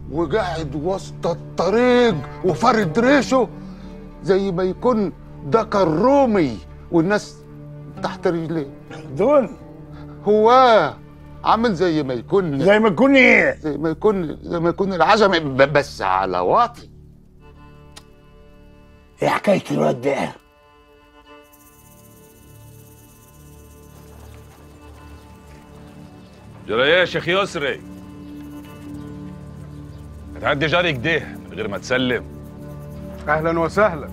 وقاعد وسط الطريق وفرد ريشه زي ما يكون دكر رومي والناس تحت رجليه دون هو عامل زي ما يكون زي ما تكون ايه زي ما يكون زي ما يكون العجم ب- بس على واطي ايه حكايه الواد ده جرى ايه يا شيخ يسري هتعدي جاري كده من غير ما تسلم اهلا وسهلا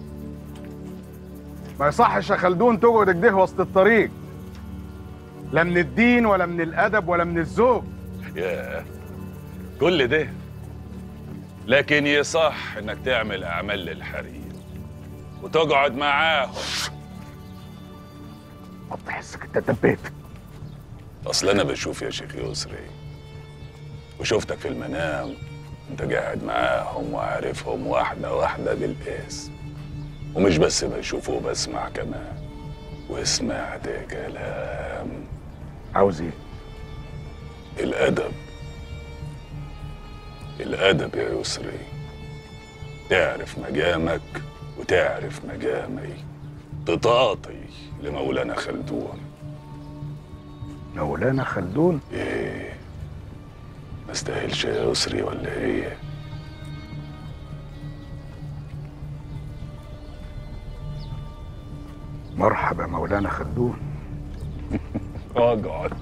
ما يصحش يا خلدون تقعد كده وسط الطريق لا من الدين ولا من الادب ولا من الذوق ياه كل ده لكن يصح انك تعمل اعمال للحريم وتقعد معاهم ما بتحسك انت دبيت اصل انا بشوف يا شيخ يسري وشفتك في المنام انت قاعد معاهم وعارفهم واحده واحده بالاسم ومش بس بشوف وبسمع كمان وسمعت كلام عاوز ايه الادب الادب يا يسري تعرف مقامك وتعرف مقامي تطاطي لمولانا خلدون مولانا خلدون ايه ما استاهلش يا يسري ولا ايه مرحبا مولانا خلدون اقعد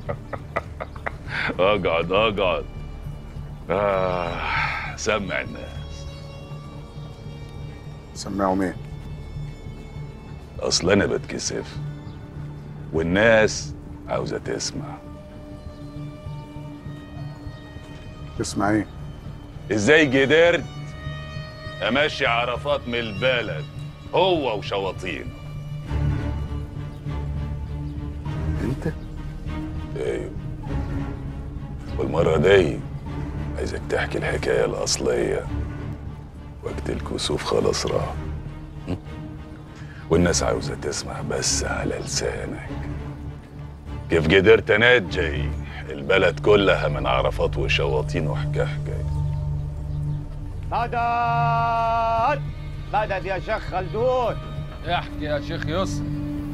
اقعد اقعد آه سمع الناس سمعوا مين اصل انا بتكسف والناس عاوزه تسمع تسمع ايه ازاي قدرت امشي عرفات من البلد هو وشواطين انت ايوه والمرة دي عايزك تحكي الحكاية الأصلية وقت الكسوف خلاص راح م? والناس عاوزة تسمع بس على لسانك كيف قدرت انجي البلد كلها من عرفات وشواطين وحكا حكاية مدد مدد يا شيخ خلدون احكي يا شيخ يسر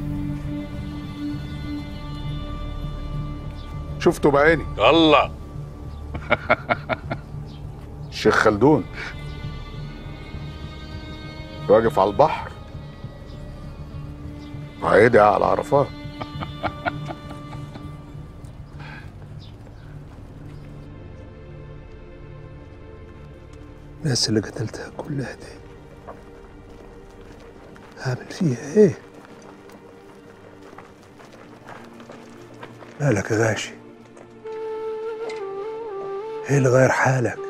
شفته بعيني الله الشيخ خلدون واقف على البحر وهيدعي على عرفات الناس اللي قتلتها كلها دي هعمل فيها ايه مالك يا غاشي ايه اللي غير حالك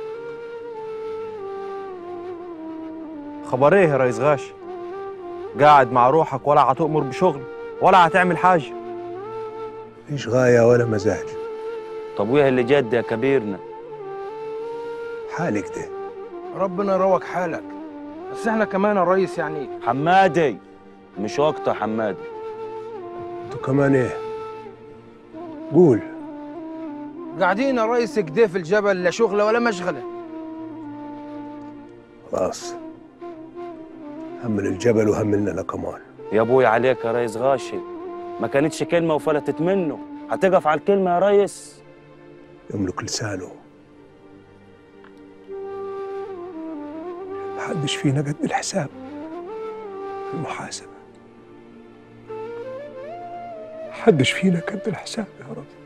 خبر ايه يا ريس غاشي قاعد مع روحك ولا هتؤمر بشغل ولا هتعمل حاجه مفيش غاية ولا مزاج طب وايه اللي جد يا كبيرنا حالي كده ربنا يروق حالك بس احنا كمان يا ريس يعني حمادي مش وقته يا حمادي انتوا كمان ايه قول قاعدين يا ريس كده في الجبل لا شغله ولا مشغله خلاص همل الجبل وهملنا لك كمان يا ابوي عليك يا ريس غاشي ما كانتش كلمه وفلتت منه هتقف على الكلمه يا ريس يملك لسانه محدش فينا قد الحساب في المحاسبة محدش فينا قد الحساب يا رب